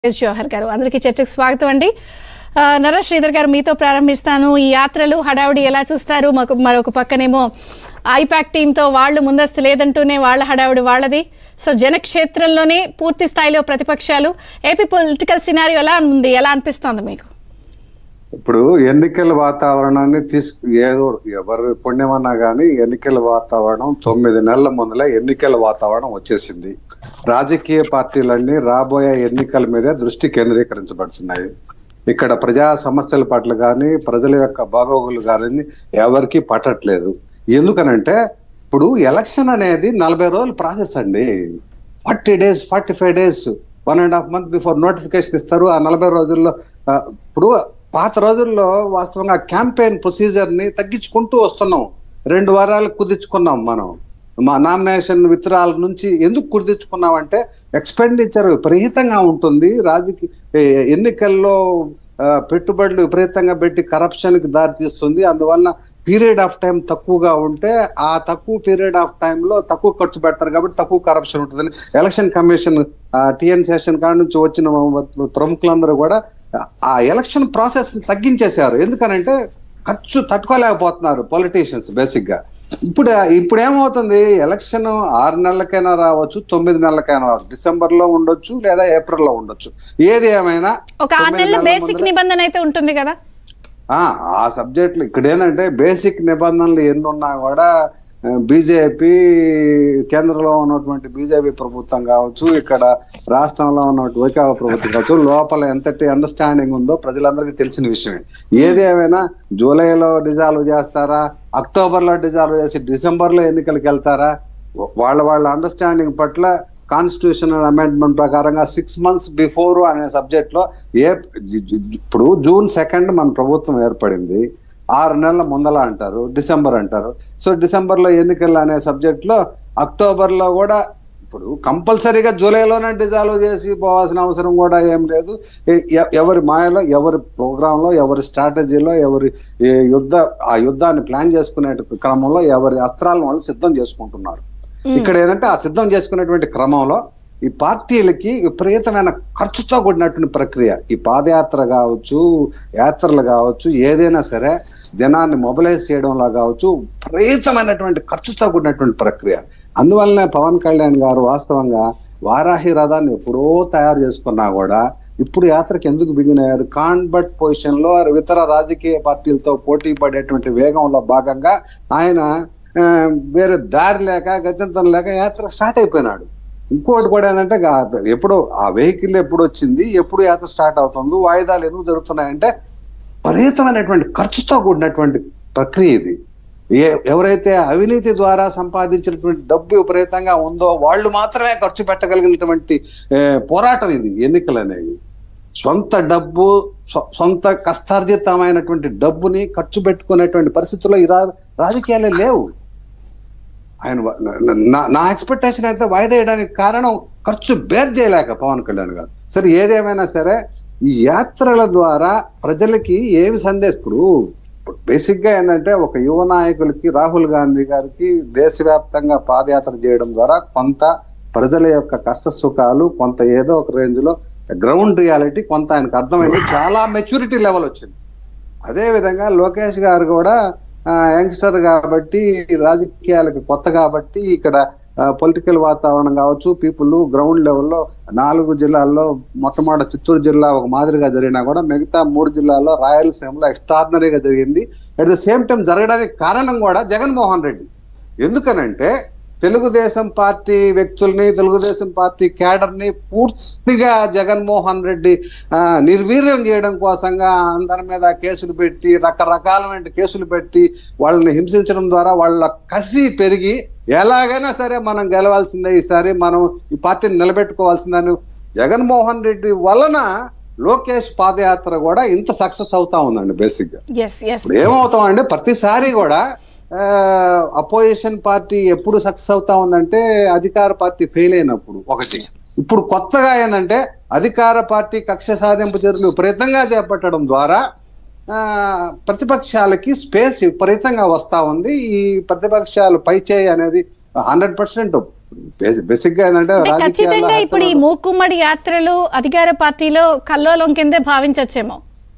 Yes జోహర్ గారు అందరికీ చర్చకు స్వాగతం అండి ఆ, నరేష్ శ్రీధర్ గారు మీతో ప్రారంభిస్తాను ఈ యాత్రలు హడావుడి ఎలా చూస్తారు మాకు మరొక పక్కనేమో ఐపాక్ టీంతో వాళ్ళు ముందస్తు లేదంటూనే వాళ్ళ హడావుడి వాళ్ళది సో జనక్షేత్రంలోనే పూర్తి స్థాయిలో ప్రతిపక్షాలు ఏపీ పొలిటికల్ సినారియో ఎలా ఉంది ఎలా అనిపిస్తోంది మీకు ఇప్పుడు ఎన్నికల వాతావరణాన్ని తీసుకు ఏదో ఎవరు పుణ్యమన్నా కానీ ఎన్నికల వాతావరణం తొమ్మిది నెలల ముందల ఎన్నికల వాతావరణం వచ్చేసింది రాజకీయ పార్టీలన్నీ రాబోయే ఎన్నికల మీదే దృష్టి కేంద్రీకరించబడుతున్నాయి ఇక్కడ ప్రజా సమస్యల పట్ల కానీ ప్రజల యొక్క బాగోగులు కానీ ఎవరికి పట్టట్లేదు ఎందుకనంటే ఇప్పుడు ఎలక్షన్ అనేది నలభై రోజులు ప్రాసెస్ అండి forty days forty five days one and half month before notification ఇస్తారు ఆ నలభై రోజుల్లో ఆ, ఇప్పుడు పాత రోజుల్లో వాస్తవంగా క్యాంపెయిన్ ప్రొసీజర్ ని తగ్గించుకుంటూ వస్తున్నాం రెండు వారాలు కుదించుకున్నాం మనం మా నామినేషన్ విత్రాల నుంచి ఎందుకు కుదించుకున్నామంటే ఎక్స్పెండిచర్ విపరీతంగా ఉంటుంది రాజకీయ ఏ- ఎన్నికల్లో ఆ, పెట్టుబడులు విపరీతంగా పెట్టి కరప్షన్ కి దారి తీస్తుంది అందువల్ల పీరియడ్ ఆఫ్ టైం తక్కువగా ఉంటే ఆ తక్కువ పీరియడ్ ఆఫ్ లో తక్కువ ఖర్చు పెడతారు కాబట్టి తక్కువ కరప్షన్ ఉంటుందని ఎలక్షన్ కమిషన్ టిఎన్ సెషన్ కాడ నుంచి వచ్చిన ప్రముఖులందరూ కూడా ఆ ఎలక్షన్ ప్రాసెస్ ని తగ్గించేశారు ఎందుకనంటే ఖర్చు తట్టుకోలేకపోతున్నారు పొలిటీషియన్స్ బేసిక్ గా ఇప్పుడు ఇప్పుడు ఏమవుతుంది ఎలక్షన్ ఆరు నెలలకైనా రావచ్చు తొమ్మిది నెలలకైనా రావచ్చు డిసెంబర్ లో ఉండొచ్చు లేదా ఏప్రిల్ లో ఉండొచ్చు ఏది ఏమైనా ఒక ఆరు తొమ్మిది నెలల నెలల బేసిక్ ముందర- నిబంధన అయితే ఉంటుంది కదా ఆ ఆ సబ్జెక్టులు ఇక్కడ ఏంటంటే బేసిక్ నిబంధనలు ఎన్ని ఉన్నా కూడా బీజేపీ కేంద్రంలో ఉన్నటువంటి బీజేపీ ప్రభుత్వం కావచ్చు ఇక్కడ రాష్ట్రంలో ఉన్నటువంటి వైకాపా ప్రభుత్వం కావచ్చు లోపల ఎంతటి అండర్స్టాండింగ్ ఉందో ప్రజలందరికీ తెలిసిన విషయమే ఏది ఏమైనా జూలైలో డిజాల్వ్ చేస్తారా అక్టోబర్ లో డిజాల్వ్ చేసి డిసెంబర్ లో ఎన్నికలకు వెళ్తారా వాళ్ళ వాళ్ళ అండర్స్టాండింగ్ పట్ల కాన్స్టిట్యూషనల్ అమెండ్మెంట్ ప్రకారంగా సిక్స్ మంత్స్ బిఫోర్ అనే సబ్జెక్ట్ లో ఏ జి- జి- ఇప్పుడు జూన్ సెకండ్ మన ప్రభుత్వం ఏర్పడింది ఆరు నెలల ముందల అంటారు డిసెంబర్ అంటారు సో డిసెంబర్ లో ఎన్నికలు అనే సబ్జెక్ట్ లో అక్టోబర్ లో కూడా ఇప్పుడు కంపల్సరీగా జూలైలోనే డిజాల్వ్ చేసి పోవాల్సిన అవసరం కూడా ఏం లేదు ఎ- ఎ- ఎవరి మాయలో ఎవరి ప్రోగ్రామ్ లో ఎవరి స్ట్రాటజీలో ఎవరి ఏ యుద్ధ ఆ యుద్ధాన్ని ప్లాన్ చేసుకునే క్రమంలో ఎవరి అస్త్రాలను వాళ్ళు సిద్ధం చేసుకుంటున్నారు ఇక్కడ ఏంటంటే ఆ సిద్ధం చేసుకునేటువంటి క్రమంలో ఈ పార్టీలకి విపరీతమైన ఖర్చుతో కూడినటువంటి ప్రక్రియ ఈ పాదయాత్ర కావచ్చు యాత్రలు కావచ్చు ఏదైనా సరే జనాన్ని మొబిలైజ్ చేయడంలో కావచ్చు విపరీతమైనటువంటి ఖర్చుతో కూడినటువంటి ప్రక్రియ అందువల్లనే పవన్ కళ్యాణ్ గారు వాస్తవంగా వారాహి రథాన్ని ఎప్పుడో తయారు చేసుకున్నా కూడా ఇప్పుడు యాత్రకు ఎందుకు బిగిన్ అయ్యారు కాన్బట్ పొజిషన్ లో ఇతర రాజకీయ పార్టీలతో పోటీ పడేటువంటి వేగంలో భాగంగా ఆయన ఆ, వేరే దారి లేక గత్యంతరం లేక యాత్ర స్టార్ట్ అయిపోయినాడు ఇంకోటి కూడా ఏంటంటే గా- ఎప్పుడు ఆ వెహికల్ ఎప్పుడు వచ్చింది ఎప్పుడు యాత్ర స్టార్ట్ అవుతుందో వాయిదాలు ఎందుకు జరుగుతున్నాయంటే విపరీతమైనటువంటి ఖర్చుతో కూడినటువంటి ప్రక్రియ ఇది ఏ- ఎవరైతే అవినీతి ద్వారా సంపాదించినటువంటి డబ్బు విపరీతంగా ఉందో వాళ్ళు మాత్రమే ఖర్చు పెట్టగలిగినటువంటి ఏ, పోరాటం ఇది ఎన్నికలు అనేవి సొంత డబ్బు సొ- సొంత కష్టార్జితమైనటువంటి డబ్బుని ఖర్చు పెట్టుకునేటువంటి పరిస్థితుల్లో ఈ రా- రాజకీయాలే లేవు ఆయన వ- న- నా- నా ఎక్స్పెక్టేషన్ అయితే వాయిదా వేయడానికి కారణం ఖర్చు బేర్ చేయలేక పవన్ కళ్యాణ్ గారు సరే ఏదేమైనా సరే ఈ యాత్రల ద్వారా ప్రజలకి ఏమి సందేశం ఇప్పుడు బేసిక్ గా ఏంటంటే ఒక యువ నాయకులకి రాహుల్ గాంధీ గారికి దేశవ్యాప్తంగా పాదయాత్ర చేయడం ద్వారా కొంత ప్రజల యొక్క కష్ట సుఖాలు కొంత ఏదో ఒక రేంజ్ లో గ్రౌండ్ రియాలిటీ కొంత ఆయనకు అర్థమైంది చాలా మెచ్యూరిటీ లెవెల్ వచ్చింది అదే విధంగా లోకేష్ గారు కూడా యంగ్స్టర్ కాబట్టి రాజకీయాలకు కొత్త కాబట్టి ఇక్కడ పొలిటికల్ వాతావరణం కావచ్చు పీపుల్ గ్రౌండ్ లెవెల్లో నాలుగు జిల్లాల్లో మొట్టమొదటి చిత్తూరు జిల్లా ఒక మాదిరిగా జరిగినా కూడా మిగతా మూడు జిల్లాల్లో రాయలసీమలో ఎక్స్ట్రాడినరీగా జరిగింది అట్ ద సేమ్ టైం జరగడానికి కారణం కూడా జగన్మోహన్ రెడ్డి ఎందుకనంటే తెలుగుదేశం పార్టీ వ్యక్తుల్ని తెలుగుదేశం పార్టీ క్యాడర్ ని పూర్తిగా జగన్మోహన్ రెడ్డి ఆ, నిర్వీర్యం చేయడం కోసంగా అందరి మీద కేసులు పెట్టి రకరకాలమైన కేసులు పెట్టి వాళ్ళని హింసించడం ద్వారా వాళ్ళ కసి పెరిగి ఎలాగైనా సరే మనం గెలవాల్సిందే ఈసారి మనం ఈ పార్టీని నిలబెట్టుకోవాల్సిందని జగన్మోహన్ రెడ్డి వలన లోకేష్ పాదయాత్ర కూడా ఇంత సక్సెస్ అవుతా ఉందండి బేసిక్ గా ఎస్ ఎస్ ఇప్పుడు ఏమవుతాం అంటే ప్రతిసారి కూడా అపోజిషన్ పార్టీ ఎప్పుడు సక్సెస్ అవుతా ఉందంటే అధికార పార్టీ ఫెయిల్ అయినప్పుడు ఒకటి ఇప్పుడు కొత్తగా ఏంటంటే అధికార పార్టీ కక్ష సాధింపు చర్యలు విపరీతంగా చేపట్టడం ద్వారా ఆ, ప్రతిపక్షాలకి స్పేస్ విపరీతంగా వస్తా ఉంది ఈ ప్రతిపక్షాలు పైచేయి అనేది హండ్రెడ్ పర్సెంట్ బేసిక్ గా ఏంటంటే అంటే రాజకీయాల్లో ఖచ్చితంగా ఇప్పుడు ఈ మూకుమ్మడి యాత్రలు అధికార పార్టీలో కల్లోలం కిందే భావించవచ్చేమో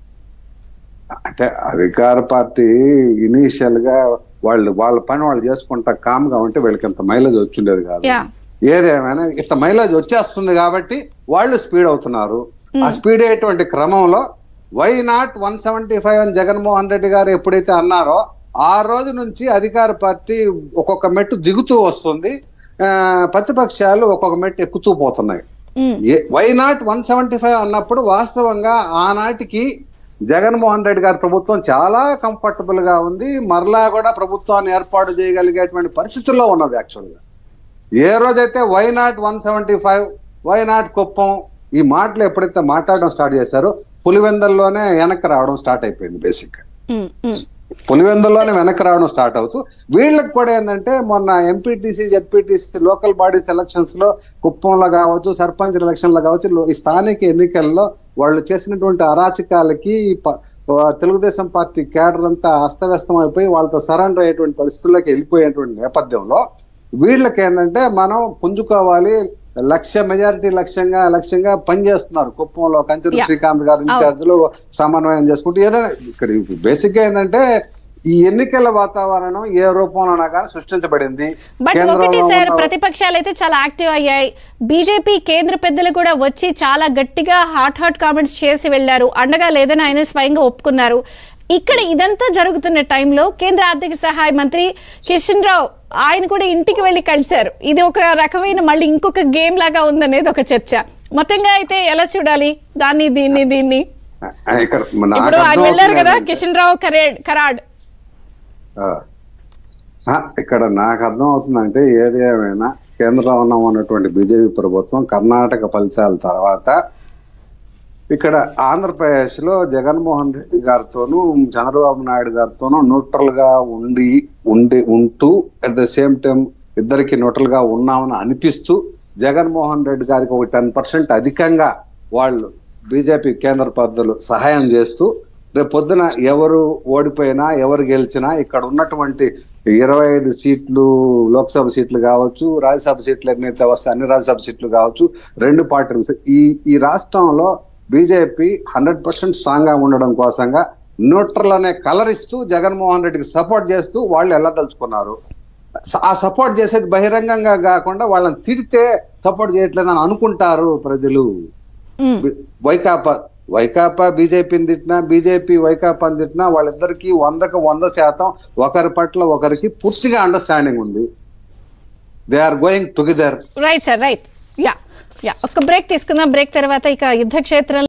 అంటే అధికార పార్టీ ఇనీషియల్ గా వాళ్ళు వాళ్ళ పని వాళ్ళు చేసుకుంటా కామ్ గా ఉంటే వీళ్ళకి ఇంత మైలేజ్ వచ్చిండేది కాదు యా ఏదేమైనా ఇంత మైలేజ్ వచ్చేస్తుంది కాబట్టి వాళ్ళు స్పీడ్ అవుతున్నారు ఆ స్పీడ్ అయ్యేటువంటి క్రమంలో why not one seventy five అని జగన్మోహన్ రెడ్డి గారు ఎప్పుడైతే అన్నారో ఆ రోజు నుంచి అధికార పార్టీ ఒక్కొక్క మెట్టు దిగుతూ వస్తుంది ఆ, ప్రతిపక్షాలు ఒక్కొక్క మెట్టు ఎక్కుతూ పోతున్నాయి um, why not one seventy five అన్నప్పుడు వాస్తవంగా ఆనాటికి జగన్మోహన్ రెడ్డి గారి ప్రభుత్వం చాలా కంఫర్టబుల్ గా ఉంది మరలా కూడా ప్రభుత్వాన్ని ఏర్పాటు చేయగలిగేటువంటి పరిస్థితుల్లో ఉన్నది యాక్చువల్గా ఏ రోజైతే why not one seventy five why not Kuppam ఈ మాటలు ఎప్పుడైతే మాట్లాడడం స్టార్ట్ చేశారో పులివెందల్లోనే వెనక్కి రావడం స్టార్ట్ అయిపోయింది బేసిక్ ఉమ్, ఉమ్. పులివెందుల్లోనే వెనక్కి రావడం స్టార్ట్ అవుతూ వీళ్ళకి కూడా ఏంటంటే మొన్న MPTC ZPTC local bodies elections లో కుప్పంలో కావచ్చు సర్పంచ్ ఎలక్షన్లో కావచ్చు లో- ఈ స్థానిక ఎన్నికల్లో వాళ్ళు చేసినటువంటి అరాచకాలకి ప- ఆ తెలుగుదేశం పార్టీ కేడర్ అంతా అస్తవ్యస్తం అయిపోయి వాళ్ళతో సరెండర్ అయ్యేటువంటి పరిస్థితుల్లోకి వెళ్ళిపోయేటువంటి నేపథ్యంలో వీళ్ళకి ఏంటంటే మనం పుంజుకోవాలి లక్ష్య మెజారిటీ లక్ష్యంగా లక్ష్యంగా పనిచేస్తున్నారు కుప్పంలో కంచెరు Yeah. శ్రీకాంత్ గారు ఇన్ఛార్జ్లు సమన్వయం చేసుకుంటూ ఏదైనా ఇక్కడ బేసిక్ గా ఏంటంటే ఈ ఎన్నికల వాతావరణం ఏ రూపంలోనా కానీ సృష్టించబడింది బట్ కేంద్రంలో ఒకటి సార్ ఉన్న- ప్రతిపక్షాలు అయితే చాలా యాక్టివ్ అయ్యాయి బీజేపీ కేంద్ర పెద్దలు కూడా వచ్చి చాలా గట్టిగా హాట్ హాట్ కామెంట్స్ చేసి వెళ్ళారు అండగా లేదని ఆయన స్వయంగా ఒప్పుకున్నారు ఇక్కడ ఇదంతా జరుగుతున్న టైంలో కేంద్ర ఆర్థిక సహాయ మంత్రి కిషన్ రావు ఆయన కూడా ఇంటికి వెళ్ళి కలిశారు ఇది ఒక రకమైన మళ్ళీ ఇంకొక గేమ్ లాగా ఉందనేది ఒక చర్చ మొత్తంగా అయితే ఎలా చూడాలి దాన్ని దీన్ని దీన్ని ఆ, ఇక్కడ నాకు ఇప్పుడు ఆయన అర్థం వెళ్ళారు కదా అవుతుంది కిషన్ రావు కరేడ్ కరాడ్ ఆ. ఆ, ఇక్కడ నాకు అర్థం అవుతుందంటే ఏది ఏమైనా కేంద్రంలో ఉన్నటువంటి బీజేపీ ప్రభుత్వం కర్ణాటక ఫలితాల తర్వాత ఇక్కడ ఆంధ్రప్రదేశ్ లో జగన్మోహన్ రెడ్డి గారితోనూ చంద్రబాబు నాయుడు గారితోనూ న్యూట్రల్ గా ఉండి ఉండి ఉంటూ అట్ ద సేమ్ టైం ఇద్దరికి న్యూట్రల్ గా ఉన్నామని అనిపిస్తూ జగన్మోహన్ రెడ్డి గారికి ఒక టెన్ పర్సెంట్ అధికంగా వాళ్ళు బీజేపీ కేంద్ర పెద్దలు సహాయం చేస్తూ రేపు పొద్దున ఎవరు ఓడిపోయినా ఎవరు గెలిచినా ఇక్కడ ఉన్నటువంటి ఇరవై ఐదు సీట్లు లోక్సభ సీట్లు కావచ్చు రాజ్యసభ సీట్లు ఎన్నైతే వస్తాయి అన్ని రాజ్యసభ సీట్లు కావచ్చు రెండు పార్టీలు ఈ ఈ రాష్ట్రంలో బీజేపీ హండ్రెడ్ పర్సెంట్ స్ట్రాంగ్ గా ఉండడం కోసంగా న్యూట్రల్ అనే కలర్ ఇస్తూ జగన్మోహన్ రెడ్డికి సపోర్ట్ చేస్తూ వాళ్ళు వెళ్ళదలుచుకున్నారు ఆ సపోర్ట్ చేసేది బహిరంగంగా కాకుండా వాళ్ళని తిడితే సపోర్ట్ చేయట్లేదని అనుకుంటారు ప్రజలు ఉమ్, వైకాపా వైకాపా బీజేపీని తిట్టినా బీజేపీ వైకాపాని తిట్టినా వాళ్ళిద్దరికి వందకు వంద శాతం ఒకరి పట్ల ఒకరికి పూర్తిగా అండర్స్టాండింగ్ ఉంది they are going together right sir right yeah yeah ఒక బ్రేక్ తీసుకుందాం బ్రేక్ తర్వాత ఇక యుద్ధ క్షేత్రంలో